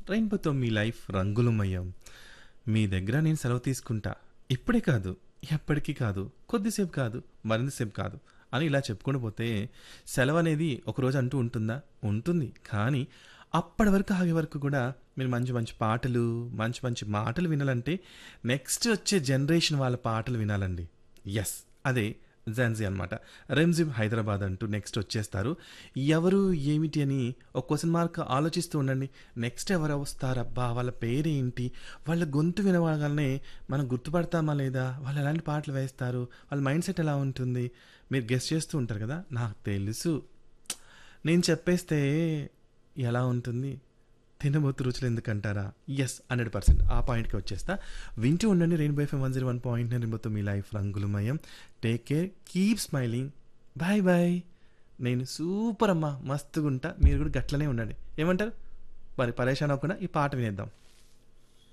రెయిన్బోతో మీ లైఫ్ రంగులమయం మీ దగ్గర నేను సెలవు తీసుకుంటా ఇప్పుడే కాదు ఎప్పటికీ కాదు కొద్దిసేపు కాదు మరింతసేపు కాదు అని ఇలా చెప్పుకుంటూ పోతే సెలవు అనేది ఒకరోజు అంటూ ఉంటుందా ఉంటుంది కానీ అప్పటి వరకు ఆగే వరకు కూడా మీరు మంచి మంచి పాటలు మంచి మంచి మాటలు వినాలంటే నెక్స్ట్ వచ్చే జనరేషన్ వాళ్ళ పాటలు వినాలండి ఎస్ అదే జాన్జీ అనమాట రెమ్జిమ్ హైదరాబాద్ అంటూ నెక్స్ట్ వచ్చేస్తారు ఎవరు ఏమిటి అని ఒక క్వశ్చన్ మార్క్ ఆలోచిస్తూ ఉండండి నెక్స్ట్ ఎవరు వస్తారబ్బా వాళ్ళ పేరేంటి వాళ్ళ గొంతు వినగానే మనం గుర్తుపడతామా లేదా వాళ్ళు ఎలాంటి పాటలు వేస్తారు వాళ్ళ మైండ్ సెట్ ఎలా ఉంటుంది మీరు గెస్ట్ చేస్తూ ఉంటారు కదా నాకు తెలుసు నేను చెప్పేస్తే ఎలా ఉంటుంది తినబోతు రుచులు ఎందుకంటారా ఎస్ హండ్రెడ్ పర్సెంట్ ఆ పాయింట్కి వచ్చేస్తా వింటూ ఉండండి rainbow FM one zero one point రెయిన్బోతో మీ లైఫ్ రంగులమయం take care keep smiling bye bye నేను సూపర్ అమ్మా మస్తుగుంటా మీరు కూడా గట్లనే ఉండండి ఏమంటారు మరి పరేషాన్ అవ్వకుండా ఈ పాట వినేద్దాం